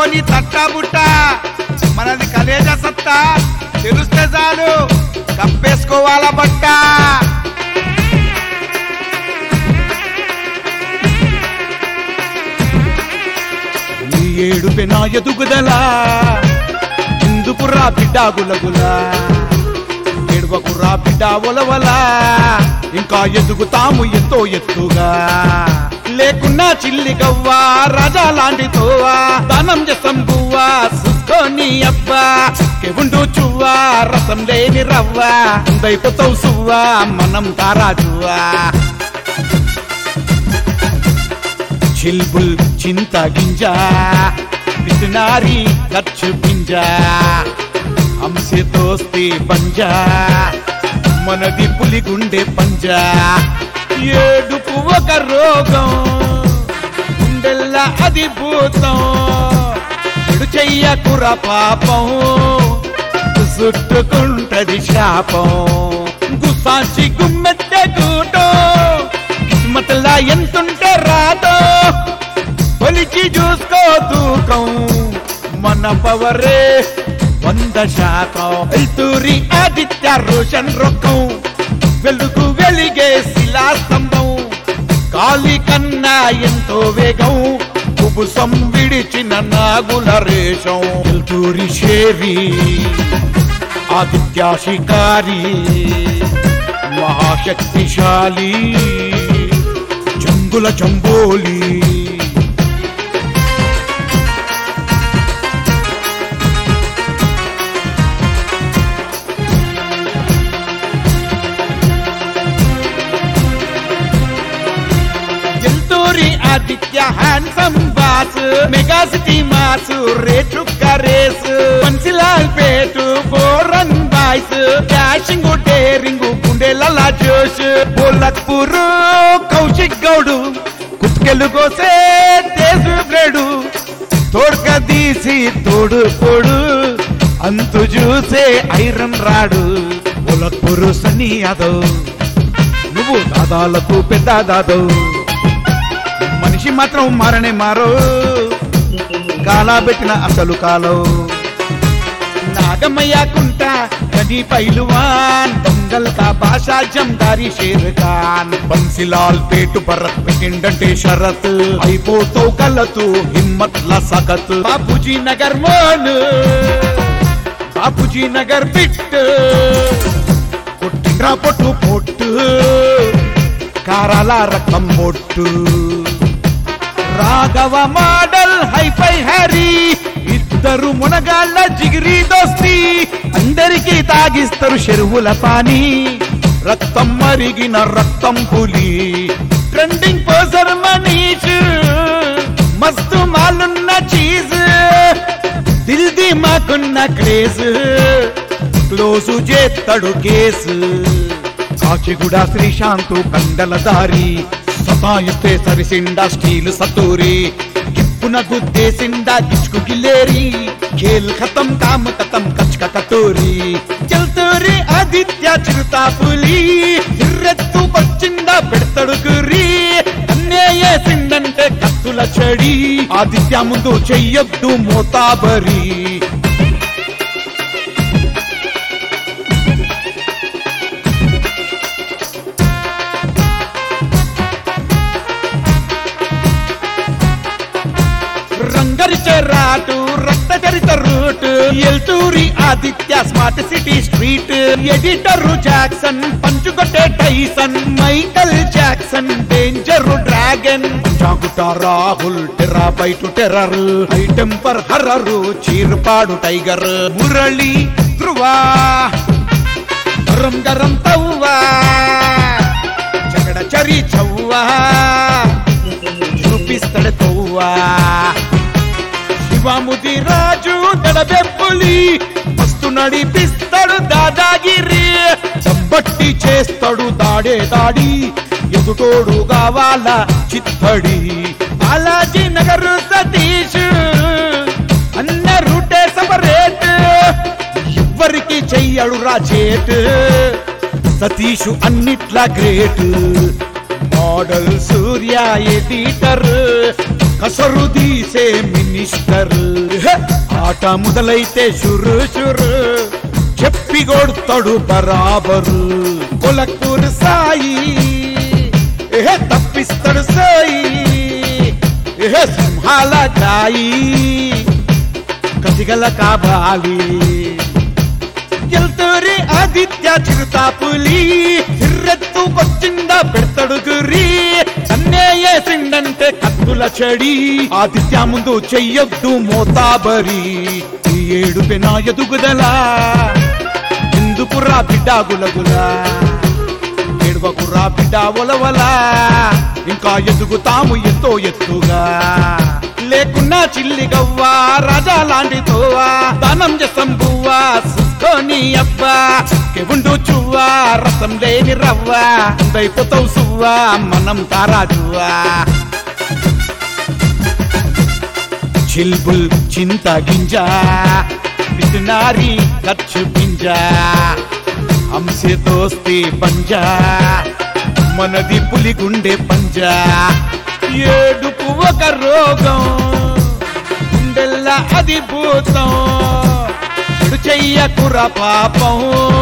నీ తట్టా బుట్ట మనది కలేజ సత్తా తెలిస్తే చాలు కప్పేసుకోవాల బట్ట నీ ఏడుపే నా ఎదుగుదలా ఎందుకురా బిడ్డ గులగులా ఏడువకురా బిడ్డ ఒలవలా ఇంకా ఎదుగుతాము ఎంతో ఎత్తుగా లేకున్నా చిల్లి గవ్వా రాజా లాంటి తోవా దానం చేస్తాం గువ్వా సుక్కోని అబ్బా కెవుండు చువ్వా రసం లేని రవ్వా దైపోతావు సువ్వా మనం తారాజువా చిల్బుల్ చింత గింజ పిసినారి ఖర్చు పింజ అంశే దోస్తి పంజా మనది పులిగుండె పంజా ఏడుపు ఒక రోగం గుండెల్లా అది భూతం చెడు చెయ్యకుర పాపం చుట్టుకుంటది శాపం గుసాచి గుమ్మెట్టే గూటం కిస్మత్లా ఎంతుంటే రాదో కొలిచి చూసుకో తూకం మన పవరే వంద శాతం ఎల్తూరి ఆదిత్య రోషన్ రొక్కం వెలుగు వెలిగే శిలాస్తంభం గాలి కన్నా ఎంతో వేగం కుబుసం విడిచిన నాగుల రేషం ఎల్తూరి షేరి ఆదిత్య శికారి మహాశక్తిశాలి జంగుల చంబోలి Elthuri Aditya handsome boss mega city mass rate race Bansilal Pet ఫోరన్ బాయ్స్ డాషింగ్ డేరింగ్ గుండెల జోష్ బోలక్పూర్ కౌశిక్ గౌడు కుత్కెలు కోసే తేజు బ్లేడు తోడ్క తీసి తోడు పొడు అంతు చూసే ఐరన్ రాడు బోలక్పూర్ సన్నీ యాదవ్ నువ్వు దాదాలకు పెద్ద దాదవ్ మనిషి మాత్రం మారనే మారో కాలా పెట్టిన అసలు కాలో నాగమయ్య కుంట గది పైలువాన్ దొంగల్ కా బాషా జందారి షేర్ ఖాన్ బన్సిలాల్ పేటు భరత్ పెట్టిండంటే షరత్ అయిపోతావు కలతు హిమ్మత్ల సగత్ బాపూజీ నగర్ మోన్ బాపూజీ నగర్ బిట్ కొట్టిండ్రా పొట్టు పొట్టు కారాల రకం మొట్టు రాఘవ మోడల్ హైఫై హ్యారీ ఇద్దరు మునగాళ్ళ జిగిరి దోస్తి అందరికీ తాగిస్తారు చెరువుల పాని రక్తం మరిగిన రక్తం పులి ట్రెండింగ్ పోసర్ మనీష్ మస్తు మాలున్న చీజ్ దిల్ ది మాకున్న క్రేజ్ క్లోజు చేత్తడు కేసు కాచిగూడ శ్రీశాంతు కండల దారి సతాయిస్తే సరిసిండా స్టీల్ సతూరి గిప్పున గుద్దేసిండా గిచ్చుకు గిల్లేరి ఖేల్ ఖతం కామ కతం కచ్క కటోరి చల్తూరి ఆదిత్య చిరుతా పులి చిర్రెత్తు పచ్చిండా పెడతడు గురి అన్నేసిండంటే కత్తుల చెడి ఆదిత్య ముందు చెయ్యొద్దు మోతాబరి రంగరిచే రాటు రక్త చరిత route Elthuri Aditya smart city street editor Jackson పంచుకొట్టే Tyson Michael Jackson danger dragon జాగుట రాహుల్ టెరా బైటు టెర్రర్ హై టెంపర్ హర్రరు చీరుపాడు టైగర్ మురళి ధ్రువా గరం గరం తవ్వా చగడ చరి చవ్వా చూపిస్తాడు తవ్వా శివముది రాజు దడబెప్పులి మస్తు నడిపిస్తాడు దాదాగిరి చంబట్టి చేస్తాడు దాడే దాడి ఎదుటోడు కావాల చిత్తడి బాలాజీ నగర్ సతీష్ అన్న రూటే సపరేట్ ఎవ్వరికి చెయ్యడు రాచేట్ సతీషు అన్నిట్లా గ్రేట్ మోడల్ సూర్య ఎడిటర్ కసరు తీసే మినిస్టర్ హె! ఆట మొదలైతే షురు షురు చెప్పి కొడతాడు బరాబరు కొలకూరు సాయి ఏ తప్పిస్తాడు సాయి ఏ సింహాల గాయి కసిగల కావాలి ఎల్తూరి ఆదిత్య చిరుతాపులి సిర్రెత్తు వచ్చిందా పెడతాడు గురి అన్నేయే సిండంటే కత్తుల చెడి ఆదిత్య ముందు చెయ్యొద్దు మోతాబరి ఈ ఏడు పెనా ఎదుగుదలా ఎందుకురా బిడ్డ గులగులా ఏడువకురా బిడ్డ ఒలవలా ఇంకా ఎదుగుతాము ఎంతో ఎత్తుగా లేకున్నా చిల్లి గవ్వా రాజా లాంటి తోవా దానం చేసం బువ్వా సుక్కొని అబ్బా కెవుండు చువ్వా రసం లేని రవ్వా దైపోతావు సువ్వా మనం తారాజువా చిల్బుల్ చింత గింజ పిసినారి ఖర్చు పింజ అంశే దోస్తి పంజా మనది పులి గుండె పంజా ఏడుపు ఒక రోగం గుండెల్ల అది భూతం చెడు చెయ్యకుర పాపం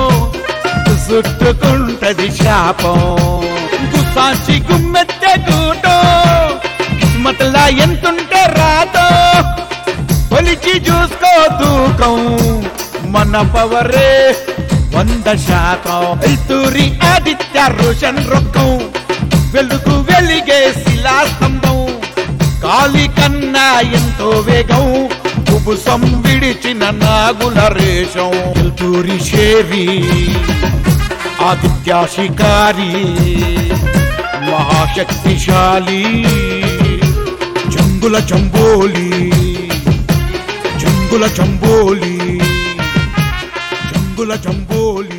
చుట్టుకుంటది శాపం గుసాచి గుమ్మెత్తే గూటం కిస్మత్లా ఎంతుంటే రాదో కొలిచి చూసుకో తూకం మన పవరే వంద శాతం ఎల్తూరి ఆదిత్య రోషన్ రొక్కం వెలుగు వెలిగే శిలాస్తంభం కాలి కన్నా ఎంతో వేగం కుబుసం విడిచిన నాగుల రేషం ఎల్తూరి షేరి ఆదిత్య శికారి మహాశక్తిశాలి జంగుల చంబోలి జంగుల చంబోలి జంగుల చంబోలి